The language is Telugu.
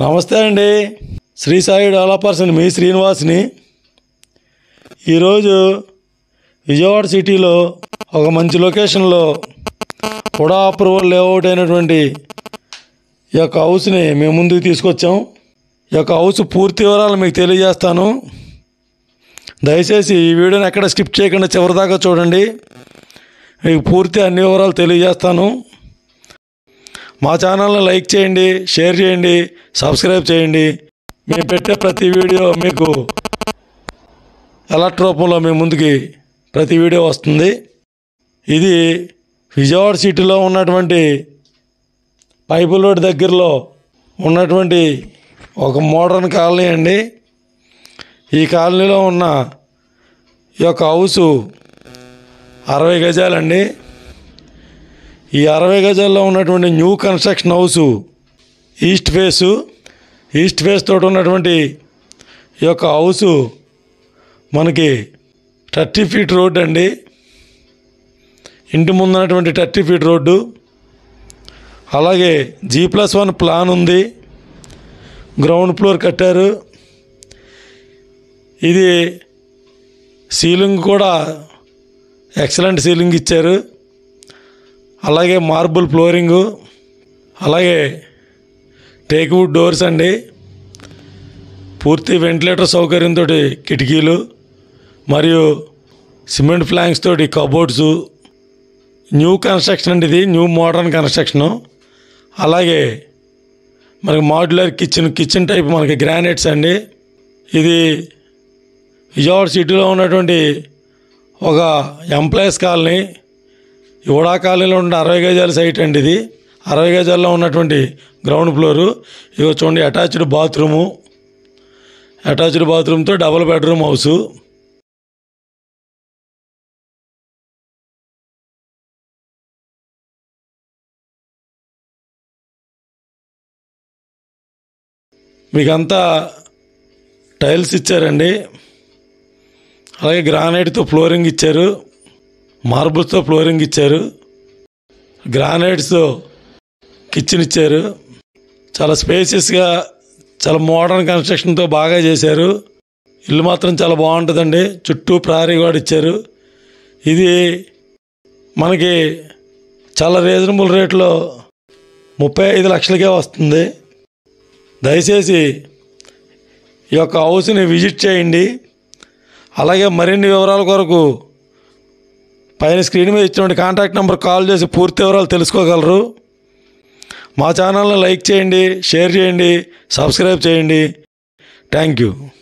నమస్తే అండి శ్రీ సాయి డెవలపర్స్ని మీ శ్రీనివాస్ని ఈరోజు విజయవాడ సిటీలో ఒక మంచి లొకేషన్లో హుడా అప్రూవల్ లేఅవుట్ అయినటువంటి ఈ యొక్క హౌస్ని మేము ముందుకు తీసుకొచ్చాం ఈ యొక్క హౌస్ పూర్తి వివరాలు మీకు తెలియజేస్తాను దయచేసి ఈ వీడియోని ఎక్కడ స్కిప్ చేయకుండా చివరిదాకా చూడండి మీకు పూర్తి అన్ని వివరాలు తెలియజేస్తాను మా ఛానల్ని లైక్ చేయండి షేర్ చేయండి సబ్స్క్రైబ్ చేయండి మేము పెట్టే ప్రతి వీడియో మీకు అలర్ట్ రూపంలో మీ ముందుకి ప్రతి వీడియో వస్తుంది ఇది విజయవాడ సిటీలో ఉన్నటువంటి పైపుల్ రోడ్ దగ్గరలో ఉన్నటువంటి ఒక మోడర్న్ కాలనీ అండి ఈ కాలనీలో ఉన్న ఈ యొక్క హౌసు అరవై గజాలండి ఈ అరవై గజాల్లో ఉన్నటువంటి new construction house east face east face తోటి ఉన్నటువంటి ఈ యొక్క హౌసు మనకి థర్టీ ఫీట్ రోడ్ అండి ఇంటి ముందున్నటువంటి థర్టీ ఫీట్ రోడ్డు అలాగే జీ ప్లస్ వన్ ప్లాన్ ఉంది గ్రౌండ్ ఫ్లోర్ కట్టారు ఇది సీలింగ్ కూడా ఎక్సలెంట్ సీలింగ్ ఇచ్చారు అలాగే మార్బుల్ ఫ్లోరింగు అలాగే టేక్వుడ్ డోర్స్ అండి పూర్తి వెంటిలేటర్ సౌకర్యంతో కిటికీలు మరియు సిమెంట్ ఫ్లాంక్స్ తోటి కబోర్డ్స్ న్యూ కన్స్ట్రక్షన్ అండి ఇది న్యూ మోడర్న్ కన్స్ట్రక్షను అలాగే మనకి మాడ్యులర్ కిచెన్ కిచెన్ టైప్ మనకి గ్రానైట్స్ అండి ఇది విజయవాడ సిటీలో ఉన్నటువంటి ఒక ఎంప్లాయీస్ కాలనీ ఈ ఉడా కాలనీలో ఉన్న అరవై గజాల సైట్ అండి ఇది అరవై గజాల్లో ఉన్నటువంటి గ్రౌండ్ ఫ్లోరు ఇగో చూడండి అటాచ్డ్ బాత్రూము అటాచ్డ్ బాత్రూమ్తో డబుల్ బెడ్రూమ్ హౌసు మీకంతా టైల్స్ ఇచ్చారండి అలాగే గ్రానైట్తో ఫ్లోరింగ్ ఇచ్చారు మార్బుల్స్తో ఫ్లోరింగ్ ఇచ్చారు గ్రానైట్స్తో కిచెన్ ఇచ్చారు చాలా స్పేసియస్గా చాలా మోడర్న్ కన్స్ట్రక్షన్తో బాగా చేశారు ఇల్లు మాత్రం చాలా బాగుంటుందండి చుట్టూ ప్రహరీ కూడా ఇచ్చారు ఇది మనకి చాలా రీజనబుల్ రేట్లో ముప్పై ఐదు లక్షలకే వస్తుంది దయచేసి ఈ యొక్క హౌస్ని విజిట్ చేయండి అలాగే మరిన్ని వివరాల కొరకు పైన స్క్రీన్ మీద ఇచ్చినటువంటి కాంటాక్ట్ నెంబర్ కాల్ చేసి పూర్తి వివరాలు తెలుసుకోగలరు మా ఛానల్ని లైక్ చేయండి షేర్ చేయండి సబ్స్క్రైబ్ చేయండి థ్యాంక్ యూ